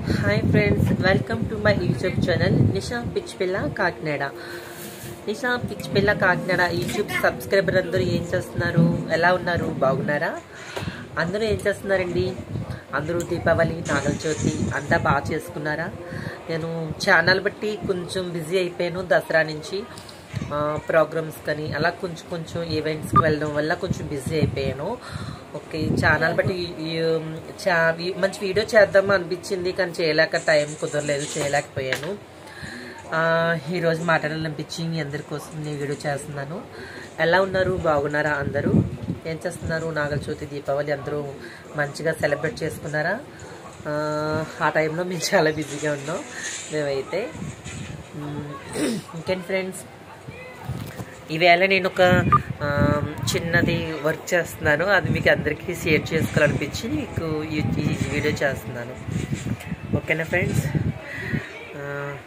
hi friends welcome to my YouTube channel Nisha పిచ్చిపిల్ల కాకినాడ నిషా పిచ్చిపిల్ల Kakinada YouTube subscriber అందరూ ఏం చేస్తున్నారు ఎలా ఉన్నారు బాగున్నారా అందరూ ఏం చేస్తున్నారండి అందరూ దీపావళి నాగల చవితి అంతా బాగా చేసుకున్నారా నేను ఛానల్ బట్టి కొంచెం బిజీ అయిపోయాను దసరా నుంచి ప్రోగ్రామ్స్ కానీ అలా కొంచెం కొంచెం ఈవెంట్స్కి వెళ్ళడం వల్ల కొంచెం బిజీ అయిపోయాను ఓకే ఛానల్ బట్టి ఈ- చా ఈ- మంచి వీడియో చేద్దాం అనిపించింది కానీ చేయలేక టైం కుదరలేదు చేయలేకపోయాను ఆ, ఈరోజు మాట్లాడాలనిపించి మీ అందరి కోసం నేను వీడియో చేస్తున్నాను ఎలా ఉన్నారు బాగున్నారా అందరూ ఏం చేస్తున్నారు నాగల చవితి దీపావళి అందరూ మంచిగా సెలబ్రేట్ చేసుకున్నారా ఆ, ఆ టైంలో మేము చాలా బిజీగా ఉన్నాం మేమైతే మ్, ఇంకేంటి ఫ్రెండ్స్ ఈవేళ నేను ఒక ఆ, చిన్నది వర్క్ చేస్తున్నాను అది మీకు అందరికీ షేర్ చేసుకోవాలనిపించి మీకు ఈ ఈ వీడియో చేస్తున్నాను ఓకేనా ఫ్రెండ్స్ ఆ,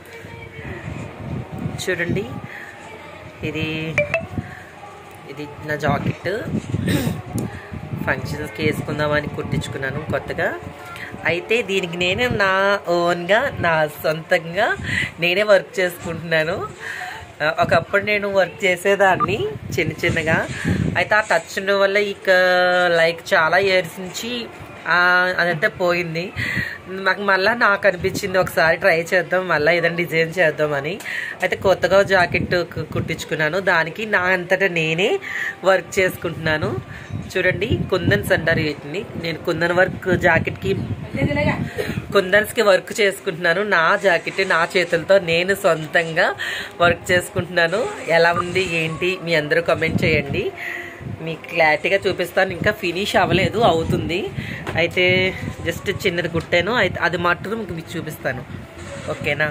చూడండి ఇది ఇది నా జాకెట్ ఫంక్షన్స్కి వేసుకుందామని కుట్టించుకున్నాను కొత్తగా అయితే దీనికి నేనే నా ఓన్గా నా సొంతంగా నేనే వర్క్ చేసుకుంటున్నాను ఆ, ఒకప్పుడు నేను వర్క్ చేసేదాన్ని చిన్న చిన్నగా అయితే ఆ టచ్ ఉండడం వల్ల ఇక లైక్ చాలా ఇయర్స్ నుంచి ఆ, అదంతా పోయింది నాకు మళ్ళీ నాకు అనిపించింది ఒకసారి ట్రై చేద్దాం మళ్ళీ ఏదైనా డిజైన్ చేద్దామని అయితే కొత్తగా జాకెట్ కు- కుట్టించుకున్నాను దానికి నా అంతటా నేనే వర్క్ చేసుకుంటున్నాను చూడండి కుందన్స్ అంటారు వీటిని నేను కుందన్ వర్క్ జాకెట్కి కుందన్స్కి వర్క్ చేసుకుంటున్నాను నా జాకెట్ నా చేతులతో నేను సొంతంగా వర్క్ చేసుకుంటున్నాను ఎలా ఉంది ఏంటి మీ అందరూ కామెంట్ చేయండి మీకు క్లారిటీగా చూపిస్తాను ఇంకా ఫినిష్ అవ్వలేదు అవుతుంది అయితే జస్ట్ చిన్నది కుట్టాను అయితే అది మాత్రం మీకు మీకు చూపిస్తాను ఓకేనా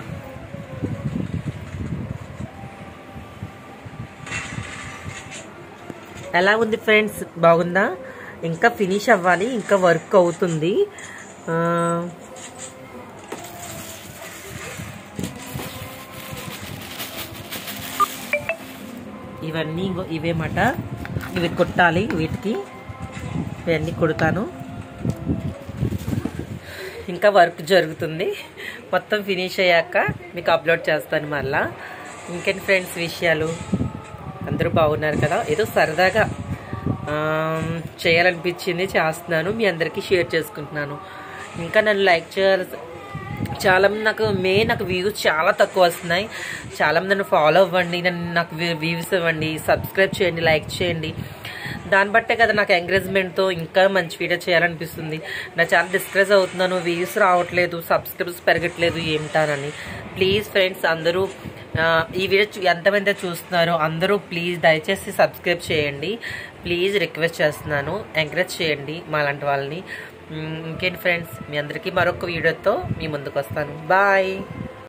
ఎలా ఉంది ఫ్రెండ్స్ బాగుందా ఇంకా ఫినిష్ అవ్వాలి ఇంకా వర్క్ అవుతుంది ఆ, ఇవన్నీ ఇంకో ఇవేమాట ఇవి కుట్టాలి వీటికి ఇవన్నీ కుడతాను ఇంకా వర్క్ జరుగుతుంది మొత్తం ఫినిష్ అయ్యాక మీకు అప్లోడ్ చేస్తాను మళ్ళా ఇంకేంటి ఫ్రెండ్స్ విషయాలు అందరూ బాగున్నారు కదా ఏదో సరదాగా ఆమ్, చేయాలనిపించింది చేస్తున్నాను మీ అందరికీ షేర్ చేసుకుంటున్నాను ఇంకా నన్ను లైక్ చేయాలి చాలా మంది నాకు మే నాకు వ్యూస్ చాలా తక్కువ వస్తున్నాయి చాలా మంది నన్ను ఫాలో అవ్వండి నన్ను నాకు వ్యూస్ ఇవ్వండి సబ్స్క్రైబ్ చేయండి లైక్ చేయండి దాన్ని బట్టే కదా నాకు ఎంకరేజ్మెంట్తో ఇంకా మంచి వీడియో చేయాలనిపిస్తుంది నాకు చాలా డిస్కరేజ్ అవుతున్నాను వ్యూస్ రావట్లేదు సబ్స్క్రైబర్స్ పెరగట్లేదు ఏమిటానని ప్లీజ్ ఫ్రెండ్స్ అందరూ ఆ, ఈ వీడియో చూ- ఎంతమంది చూస్తున్నారో అందరూ ప్లీజ్ దయచేసి సబ్స్క్రైబ్ చేయండి ప్లీజ్ రిక్వెస్ట్ చేస్తున్నాను ఎంకరేజ్ చేయండి మాలాంటి వాళ్ళని మ్, ఇంకేంటి ఫ్రెండ్స్ మీ అందరికీ మరొక వీడియోతో మీ ముందుకు వస్తాను బాయ్